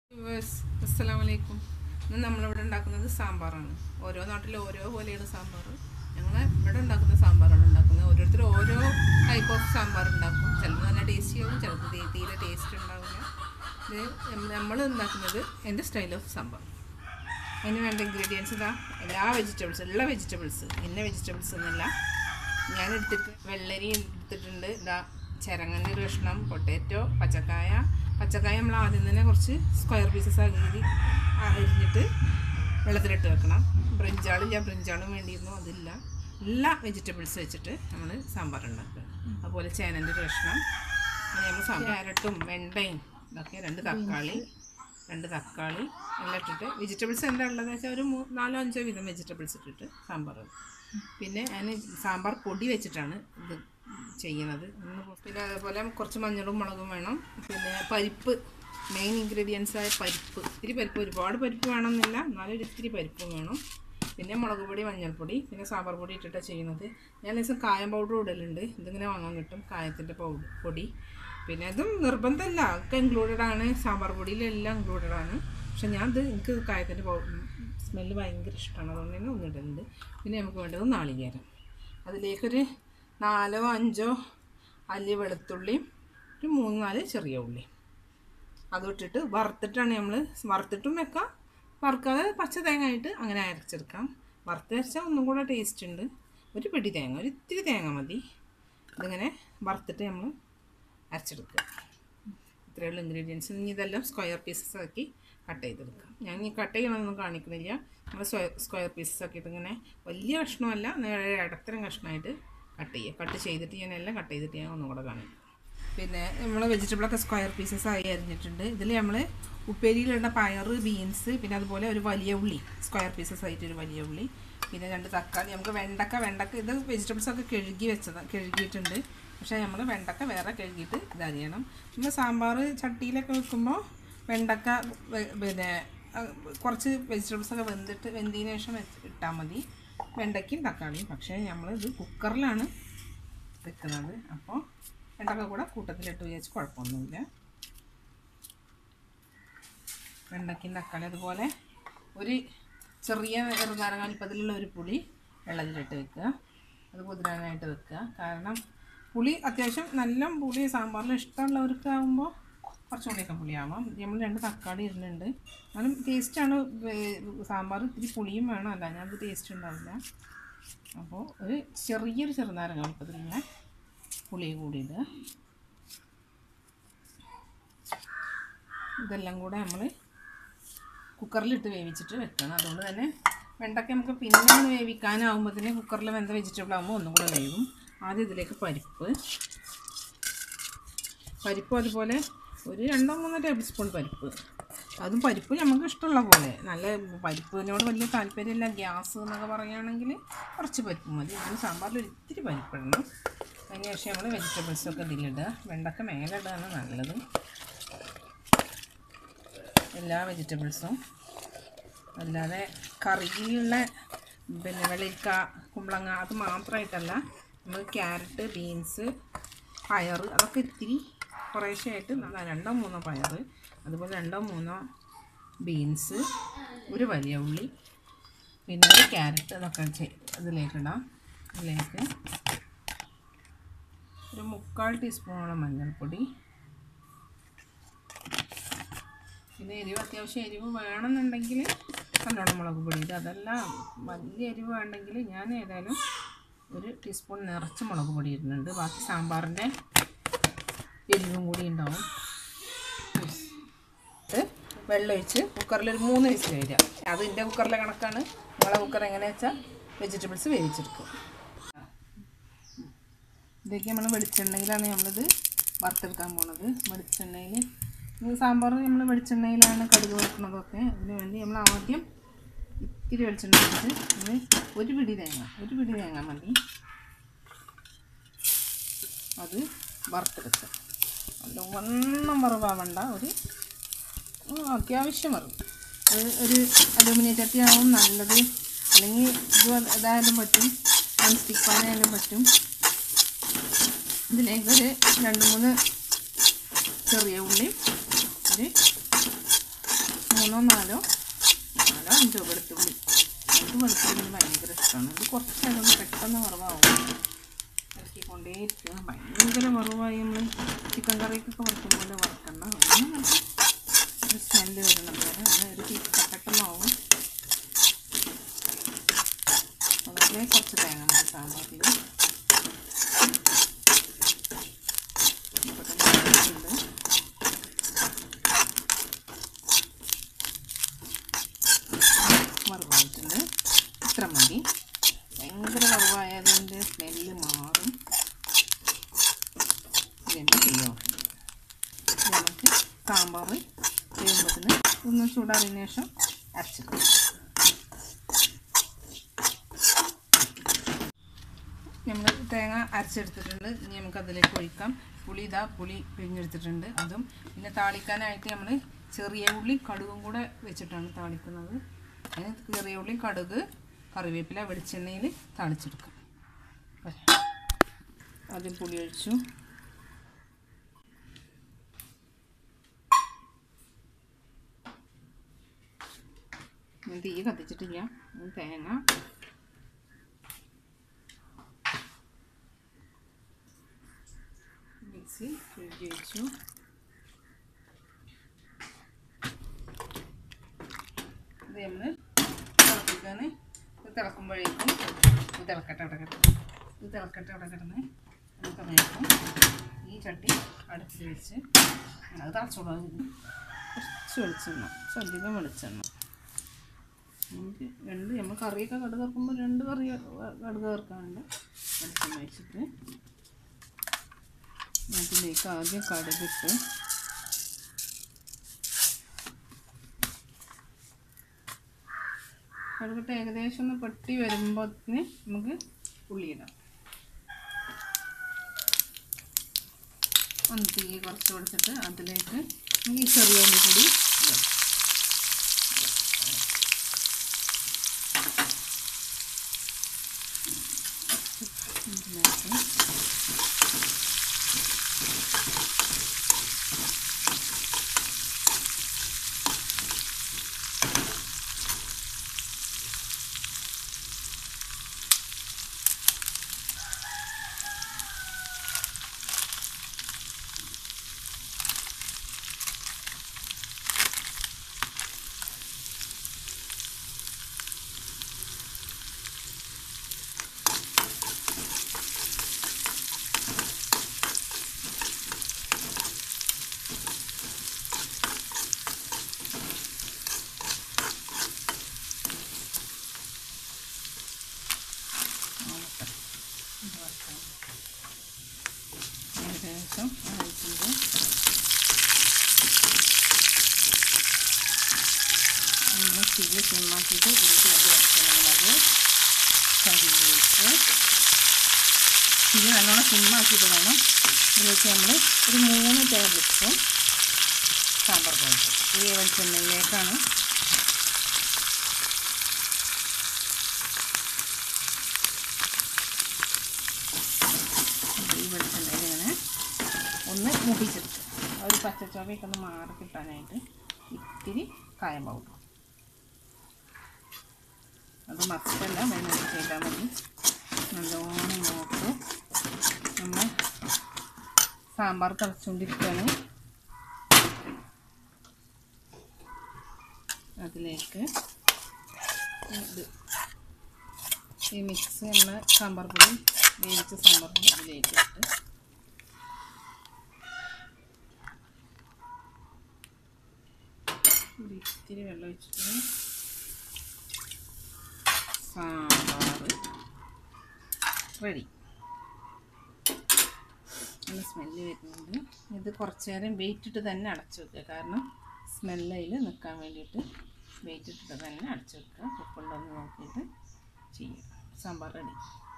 viewers അസ്സലാമു അലൈക്കും ഇന്ന് നമ്മളിവിടെ ഉണ്ടാക്കുന്നത് സാമ്പാറാണ് ഓരോ നാട്ടിലും ഓരോ പോലെയാണ് സാമ്പാർ ഞങ്ങൾ ഇവിടെ ഉണ്ടാക്കുന്ന സാമ്പാറാണ് ഉണ്ടാക്കുന്നത് ഓരോരുത്തർ ഓരോ ടൈപ്പ് ഓഫ് സാമ്പാർ ഉണ്ടാക്കും ചിലത് നല്ല ടേസ്റ്റി ആവും ചിലത് തീ- തീരെ ടേസ്റ്റ് ഉണ്ടാവില്ല ഇത് നമ്മൾ ഉണ്ടാക്കുന്നത് എൻ്റെ സ്റ്റൈൽ ഓഫ് സാമ്പാർ അതിന് വേണ്ട ഇൻഗ്രീഡിയൻസ് ഇതാ എല്ലാ വെജിറ്റബിൾസ് എല്ലാ വെജിറ്റബിൾസ് ഇന്ന വെജിറ്റബിൾസ് എന്നല്ല ഞാൻ എടുത്തിട്ട് വെള്ളരി എടുത്തിട്ടുണ്ട് ഇതാ ചിരങ്ങൻ്റെ ഒരു കഷ്ണം പൊട്ടാറ്റോ പച്ചക്കായ പച്ചക്കായ നമ്മൾ ആദ്യം തന്നെ കുറച്ച് സ്ക്വയർ പീസസ് ആക്കി അരിഞ്ഞിട്ട് വെള്ളത്തിലിട്ട് വെക്കണം ബ്രിഞ്ചാളില്ല ബ്രിഞ്ചാളും വേണ്ടിയിരുന്നു അതില്ല എല്ലാ വെജിറ്റബിൾസ് വെച്ചിട്ട് നമ്മൾ സാമ്പാർ ഉണ്ടാക്കുക അതുപോലെ ചേനൻ്റെ ഒരു കഷ്ണം അങ്ങനെ നമ്മൾ സാമ്പാർ ക്യാരറ്റും വെണ്ടയും ഇതൊക്കെ രണ്ട് തക്കാളി രണ്ട് തക്കാളി എല്ലാം ഇട്ടിട്ട് വെജിറ്റബിൾസ് എന്താ ഉള്ളതെന്ന് വെച്ചാൽ ഒരു മൂ നാലോ അഞ്ചോ വീതം വെജിറ്റബിൾസ് ഇട്ടിട്ട് സാമ്പാർ പിന്നെ ഞാൻ സാമ്പാർ പൊടി വെച്ചിട്ടാണ് ഇത് ചെയ്യുന്നത് ഒന്ന് പോ- പിന്നെ അതുപോലെ കുറച്ച് മഞ്ഞളും മുളകും വേണം പിന്നെ പരിപ്പ് മെയിൻ ഇൻഗ്രീഡിയൻസ് ആയ പരിപ്പ് ഇത്തിരി പരിപ്പ് ഒരുപാട് പരിപ്പ് വേണമെന്നില്ല എന്നാലും ഒരു ഇത്തിരി പരിപ്പ് വേണം പിന്നെ മുളക് പൊടി മഞ്ഞൾപ്പൊടി പിന്നെ സാമ്പാർ പൊടി ഇട്ടിട്ടാണ് ചെയ്യുന്നത് ഞാൻ ദിവസം കായം പൗഡർ ഇടലുണ്ട് ഇതിങ്ങനെ വാങ്ങാൻ കിട്ടും കായത്തിൻ്റെ പൗഡർ പൊടി പിന്നെ അതും നിർബന്ധമല്ല ഒക്കെ ഇൻക്ലൂഡഡ് ആണ് സാമ്പാർ പൊടിയിലെല്ലാം ഇൻക്ലൂഡഡ് ആണ് പക്ഷെ ഞാൻ ഇത് എനിക്ക് കായത്തിൻ്റെ സ്മെല്ല് ഭയങ്കര ഇഷ്ടമാണ് അതുകൊണ്ട് തന്നെ ഒന്നിടുന്നുണ്ട് പിന്നെ നമുക്ക് വേണ്ടത് നാളികേരം അതിലേക്കൊരു നാലോ അഞ്ചോ അല്ലി വെളുത്തുള്ളിയും ഒരു മൂന്ന് നാല് ചെറിയ ഉള്ളി അതും ഇട്ടിട്ട് വറുത്തിട്ടാണ് നമ്മൾ വറുത്തിട്ടും വെക്കാം വറുക്കാതെ പച്ച തേങ്ങ ആയിട്ട് അങ്ങനെ അരച്ചെടുക്കാം വറുത്ത് അരച്ചാൽ ഒന്നും കൂടെ ടേസ്റ്റ് ഉണ്ട് ഒരു പിടി തേങ്ങ ഒരു ഇത്തിരി തേങ്ങ മതി ഇതിങ്ങനെ വറുത്തിട്ട് നമ്മൾ അരച്ചെടുക്കുക ഇത്രയുള്ള ഇൻഗ്രീഡിയൻസ് ഇനി ഇതെല്ലാം സ്ക്വയർ പീസസ് ആക്കി കട്ട് ചെയ്തെടുക്കാം ഞാൻ ഈ കട്ട് ചെയ്യണമെന്നൊന്നും കാണിക്കുന്നില്ല നമ്മൾ സ്ക്വയർ പീസസ് ആക്കിയിട്ട് ഇങ്ങനെ വലിയ കഷ്ണമല്ല നേരെ ഇടത്തരം കഷ്ണമായിട്ട് കട്ട് ചെയ്യുക കട്ട് ചെയ്തിട്ട് ഞാൻ എല്ലാം കട്ട് ചെയ്തിട്ട് ഞാൻ ഒന്നും കൂടെ കാണിക്കും പിന്നെ നമ്മൾ വെജിറ്റബിളൊക്കെ സ്ക്വയർ പീസസ് ആയി അരിഞ്ഞിട്ടുണ്ട് ഇതിൽ നമ്മൾ ഉപ്പേരിയിലിടുന്ന പയർ ബീൻസ് പിന്നെ അതുപോലെ ഒരു വലിയ ഉള്ളി സ്ക്വയർ പീസസ് ആയിട്ട് ഒരു വലിയ ഉള്ളി പിന്നെ രണ്ട് തക്കാളി നമുക്ക് വെണ്ടക്ക വെണ്ടക്ക ഇത് വെജിറ്റബിൾസ് ഒക്കെ കഴുകി വെച്ചത് കഴുകിയിട്ടുണ്ട് പക്ഷേ നമ്മൾ വെണ്ടക്ക വേറെ കഴുകിയിട്ട് ഇതറിയണം നമ്മൾ സാമ്പാർ ചട്ടിയിലൊക്കെ വെക്കുമ്പോൾ വെണ്ടക്ക വെ- പിന്നെ അഹ് കുറച്ച് വെജിറ്റബിൾസ് ഒക്കെ വെന്തിട്ട് വെന്തതിന് ശേഷം വെച്ച് ഇട്ടാൽ മതി വെണ്ടയ്ക്കും തക്കാളിയും പക്ഷേ നമ്മളിത് കുക്കറിലാണ് വെക്കുന്നത് അപ്പോൾ വെണ്ടക്ക കൂടെ കൂട്ടത്തിലിട്ട് വിചാരിച്ച് കുഴപ്പമൊന്നുമില്ല വെണ്ടയ്ക്കും തക്കാളി അതുപോലെ ഒരു ചെറിയ ചെറുനാരങ്ങ വലിപ്പത്തിലുള്ള ഒരു പുളി വെള്ളത്തിലിട്ട് വെക്കുക അത് കുതിരാനായിട്ട് വെക്കുക കാരണം പുളി അത്യാവശ്യം നല്ല പുളി സാമ്പാറിൽ ഇഷ്ടമുള്ളവർക്ക് ആകുമ്പോൾ കുറച്ചുകൂടിയൊക്കെ പുളിയാവാം നമ്മൾ രണ്ട് തക്കാളി ഇടുന്നുണ്ട് എന്നാലും ടേസ്റ്റാണ് സാമ്പാർ ഇത്തിരി പുളിയും വേണം അല്ല ഞാൻ ടേസ്റ്റ് ഉണ്ടാവില്ല അപ്പോൾ ഒരു ചെറിയൊരു ചെറുനാരങ്ങ വലിപ്പത്തിലുള്ള പുളി കൂടി ഇടുക ഇതെല്ലാം കൂടെ നമ്മൾ കുക്കറിലിട്ട് വേവിച്ചിട്ട് വെക്കണം അതുകൊണ്ട് തന്നെ വെണ്ടയ്ക്ക നമുക്ക് പിന്നെ ഒന്ന് വേവിക്കാനാവുമ്പോഴത്തേന് കുക്കറിൽ വെന്ത വെജിറ്റബിൾ ആകുമ്പോൾ ഒന്നും കൂടെ വേവും ആദ്യം ഇതിലേക്ക് പരിപ്പ് പരിപ്പും അതുപോലെ ഒരു രണ്ടോ മൂന്നോ ടേബിൾ സ്പൂൺ പരിപ്പ് അതും പരിപ്പ് നമുക്ക് ഇഷ്ടമുള്ള പോലെ നല്ല പരിപ്പിനോട് വലിയ താല്പര്യമില്ല ഗ്യാസ് എന്നൊക്കെ പറയുകയാണെങ്കിൽ കുറച്ച് പരിപ്പ് മതി അതിന് സാമ്പാറിൽ ഒരു ഇത്തിരി പരിപ്പിടണം അതിന് ശേഷം നമ്മൾ വെജിറ്റബിൾസൊക്കെ ഇതിലിടുക വെണ്ടക്ക മേലെ ഇടുകയാണ് നല്ലത് എല്ലാ വെജിറ്റബിൾസും അല്ലാതെ കറിയിലുള്ള പിന്നെ വെള്ളരിക്ക കുമ്പളങ്ങ അത് മാത്രമായിട്ടല്ല നമ്മൾ ക്യാരറ്റ് ബീൻസ് പയർ അതൊക്കെ ഇത്തിരി കുറേശ്ശെയായിട്ട് ന- രണ്ടോ മൂന്നോ പയർ അതുപോലെ രണ്ടോ മൂന്നോ ബീൻസ് ഒരു വലിയ ഉള്ളി പിന്നെ ഒരു ക്യാരറ്റ് അതൊക്കെ ചെ- ഇതിലേക്കിടാം ഇതിലേക്ക് ഒരു മുക്കാൽ ടീസ്പൂണോളം മഞ്ഞൾപ്പൊടി പിന്നെ എരിവ് അത്യാവശ്യം എരിവ് വേണമെന്നുണ്ടെങ്കിൽ നല്ലോണം മുളക് പൊടി ഇടുക അതല്ല വലിയ എരിവ് വേണ്ടെങ്കിൽ ഞാൻ ഏതായാലും ഒരു ടീസ്പൂൺ നിറച്ച് മുളക് പൊടി ഇടുന്നുണ്ട് ബാക്കി സാമ്പാറിൻ്റെ എരിവും കൂടി ഉണ്ടാവും ഇത് വെള്ളം ഒഴിച്ച് കുക്കറിൽ ഒരു മൂന്ന് വിസിൽ വരിക അത് എൻ്റെ കുക്കറിലെ കണക്കാണ് നിങ്ങളെ കുക്കർ എങ്ങനെയാ വെച്ചാൽ വെജിറ്റബിൾസ് വേവിച്ചെടുക്കും ഇതൊക്കെ നമ്മൾ വെളിച്ചെണ്ണയിലാണ് നമ്മളിത് വറുത്തെടുക്കാൻ പോണത് വെളിച്ചെണ്ണയിൽ ഇത് സാമ്പാർ നമ്മൾ വെളിച്ചെണ്ണയിലാണ് കടുക് വറുക്കുന്നതൊക്കെ അതിന് വേണ്ടി നമ്മൾ ആദ്യം ഇത്തിരി വെളിച്ചെണ്ണ എടുത്തിട്ട് നമ്മൾ ഒരു പിടി തേങ്ങ ഒരു പിടി തേങ്ങ മതി അത് വറുത്തെടുക്കുക നല്ല വണ്ണം വറവാവണ്ട ഒരു ഉം, അത്യാവശ്യം വറവ് ഒരു ഒരു അലൂമിനിയം ചട്ടിയാവും നല്ലത് അല്ലെങ്കിൽ ഇത് ഇതായാലും പറ്റും നോൺ സ്റ്റിക്ക് പാനായാലും പറ്റും ഇതിലേക്കൊരു രണ്ട് മൂന്ന് ചെറിയ ഉള്ളി ഒരു മൂന്നോ നാലോ നാലോ അഞ്ചോ വെളുത്തുള്ളി എനിക്ക് വെളുത്തുള്ളി ഭയങ്കര ഇഷ്ടമാണ് ഇത് കുറച്ച് നേരം ഒന്ന് പെട്ടെന്ന് വറവാകും ഇറക്കിക്കൊണ്ടേയിരിക്കുക ഭയങ്കര വറവായി നമ്മൾ ചിക്കൻ കറിക്കൊക്കെ വറുക്കുമ്പോൾ വറുക്കണ്ട ഒന്ന് ഒരു സ്മെല്ല് വരണം വരെ ഒന്ന് ഒരു ചീത്ത പെട്ടെന്നാവും അതുപോലെ കുറച്ച് തേങ്ങ മതി സാമ്പാറിന് പെട്ടെന്ന് വറവായിട്ടുണ്ട് ഇത്ര മതി ഭയങ്കര വറവായതിൻ്റെ സ്മെല്ല് മാറും ഇതെന്നെ ചെയ്യാം നമുക്ക് സാമ്പാർ ചെയ്യുമ്പോഴത്തിന് ഒന്ന് ചൂടാറിയതിന് ശേഷം അരച്ചിടും നമ്മൾ തേങ്ങ അരച്ചെടുത്തിട്ടുണ്ട് ഇനി നമുക്ക് അതിലേക്ക് ഒഴിക്കാം പുളി ഇതാ പുളി പിഴിഞ്ഞെടുത്തിട്ടുണ്ട് അതും പിന്നെ താളിക്കാനായിട്ട് നമ്മൾ ചെറിയ ഉള്ളി കടുകും കൂടെ വെച്ചിട്ടാണ് താളിക്കുന്നത് അതിന് ചെറിയ ഉള്ളി കടുക് കറിവേപ്പില വെളിച്ചെണ്ണയിൽ താളിച്ചെടുക്കാം ആദ്യം പുളി ഒഴിച്ചു ഞാൻ തീ കത്തിച്ചിട്ടില്ല ഇത് തേങ്ങ മിക്സി കഴുകി വെച്ചു ഇത് നമ്മൾ തിളപ്പിക്കാൻ ഇത് തിളക്കുമ്പോഴേക്കും ഇത് തിളക്കട്ടെ അവിടെ കിടന്ന് ഇത് തിളക്കട്ടെ അവിടെ കിടന്ന് നമുക്ക് വേഗം ഈ ചട്ടി അടുപ്പിൽ വെച്ച് അത് തിളച്ചോളാം കുറച്ച് വെളിച്ചെണ്ണ ശ്രദ്ധിക്കാൻ വെളിച്ചെണ്ണ നമുക്ക് രണ്ട് നമ്മൾ കറിയൊക്കെ കടുക് ഇറക്കുമ്പോൾ രണ്ട് കറി കടുക് ഇറക്കാനുണ്ട് വെളിച്ചെണ്ണ വെച്ചിട്ട് അതിലേക്ക് ആദ്യം കടുകിട്ട് കടുകിട്ട് ഏകദേശം ഒന്ന് പൊട്ടി വരുമ്പോഴത്തിന് നമുക്ക് ഉള്ളിയിടാം ഒന്ന് തീ കുറച്ച് കൊടുത്തിട്ട് അതിലേക്ക് ഈ ചെറിയ ഉള്ളി കൂടി ഇടാം ഇതിലേക്ക് ഏകദേശം ആയിട്ടുണ്ട് നമ്മൾ തീ സിമ്മാക്കിയിട്ട് ഇതിലേക്ക് അത് വറുക്കണമുളക് കരിവേപ്പ് തീ നല്ലോണം സിമ്മാക്കിയിട്ട് വേണം ഇതിലേക്ക് നമ്മൾ ഒരു മൂന്ന് ടേബിൾ സ്പൂൺ സാമ്പാർ പൊടി ഈ വെളിച്ചെണ്ണയിലേക്കാണ് ഈ വെളിച്ചെണ്ണയിൽ ഇങ്ങനെ ഒന്ന് മുട്ടിച്ചെടുക്കുക ആ ഒരു പച്ചച്ചോവയൊക്കെ ഒന്ന് മാറി കിട്ടാനായിട്ട് ഇത്തിരി കായം പൗഡർ അത് മസ്റ്റല്ല വേണമെങ്കിൽ ചെയ്താൽ മതി നല്ലോണം നോക്ക് നമ്മൾ സാമ്പാർ തിളച്ചുകൊണ്ടിരിക്കുകയാണ് അതിലേക്ക് ഇത് ഈ മിക്സ് നമ്മൾ സാമ്പാർ പൊടി വേവിച്ച സാമ്പാർ പൊടി ഇതിലേക്ക് ഇട്ട് ഒരു ഇത്തിരി വെള്ളം ഒഴിച്ചിട്ട് സാമ്പാർ റെഡി നല്ല സ്മെല്ല് വരുന്നുണ്ട് ഇത് കുറച്ച് നേരം വെയിറ്റ് ഇട്ട് തന്നെ അടച്ചു വെക്കുക കാരണം സ്മെല്ലയിൽ നിൽക്കാൻ വേണ്ടിയിട്ട് വെയിറ്റ് ഇട്ടിട്ട് തന്നെ അടച്ചു വെക്കുക ഉപ്പുണ്ടോ എന്ന് നോക്കിയിട്ട് ചെയ്യും സാമ്പാർ റെഡി